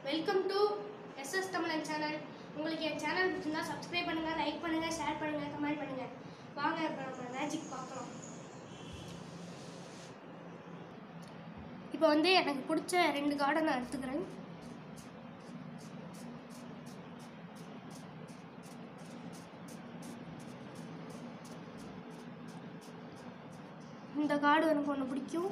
welcome to SS Tamizhan channel உங்களுக்கு என் channel பிடிச்சிருந்தா சப்ஸ்கிரைப் பண்ணுங்கள் லைக் பண்ணுங்கள் ஷேர் பண்ணுங்கள் கமெண்ட் பண்ணுங்கள் வாங்க இப்போ நம்ம மேஜிக் பார்க்கலாம் இப்போ வந்து எனக்கு பிடிச்ச ரெண்டு கார்டை நான் எடுத்துக்கிறேன் இந்த கார்டு எனக்கு ஒன்று பிடிக்கும்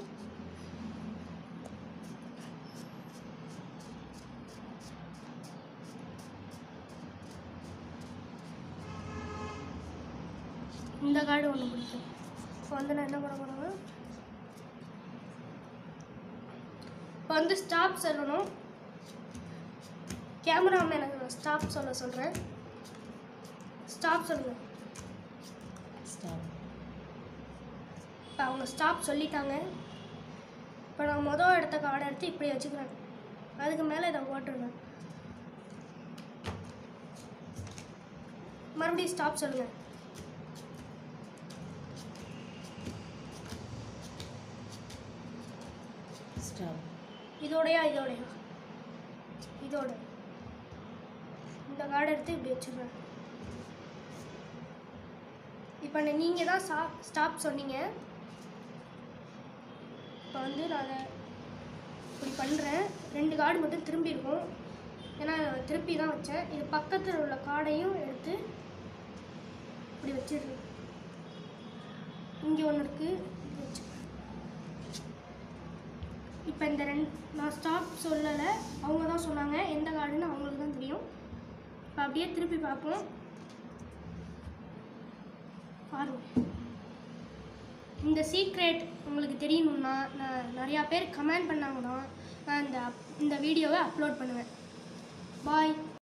இந்த கார்டு ஒன்று பிடிக்கும் இப்போ வந்து நான் என்ன பண்ண போகிறேன்னா இப்போ வந்து ஸ்டாப் சொல்லணும் கேமராமேன் எனக்கு ஸ்டாப் சொல்ல சொல்கிறேன் ஸ்டாப் சொல்லுங்கள் ஸ்டாப் இப்போ அவங்க ஸ்டாப் சொல்லிட்டாங்க இப்போ நான் மொதல் எடுத்த கார்டை எடுத்து இப்படி வச்சுக்கிறேன் அதுக்கு மேலே இதை போட்டுருவேன் மறுபடியும் ஸ்டாப் சொல்லுங்கள் ஸ்டாப் இதோடையா இதோடையா இதோட இந்த கார்டை எடுத்து இப்படி வச்சுருவேன் இப்போ நீங்கள் தான் ஸ்டா ஸ்டாப் சொன்னீங்க இப்போ வந்து நான் அதை இப்படி பண்ணுறேன் ரெண்டு கார்டு மட்டும் திரும்பி இருக்கும் ஏன்னா நான் திருப்பி தான் வச்சேன் இது பக்கத்தில் உள்ள கார்டையும் எடுத்து இப்படி வச்சிடுறேன் இங்கே ஒன்று இருக்குது வச்சு இப்போ இந்த ரெண்டு நான் ஸ்டாப் சொல்லலை அவங்க தான் சொன்னாங்க எந்த கார்டுன்னு அவங்களுக்கு தான் தெரியும் இப்போ அப்படியே திருப்பி பார்ப்போம் பாருங்க இந்த சீக்ரெட் உங்களுக்கு தெரியணும்னா நான் நிறையா பேர் கமெண்ட் பண்ணாங்கன்னா நான் இந்த இந்த வீடியோவை அப்லோட் பண்ணுவேன் பாய்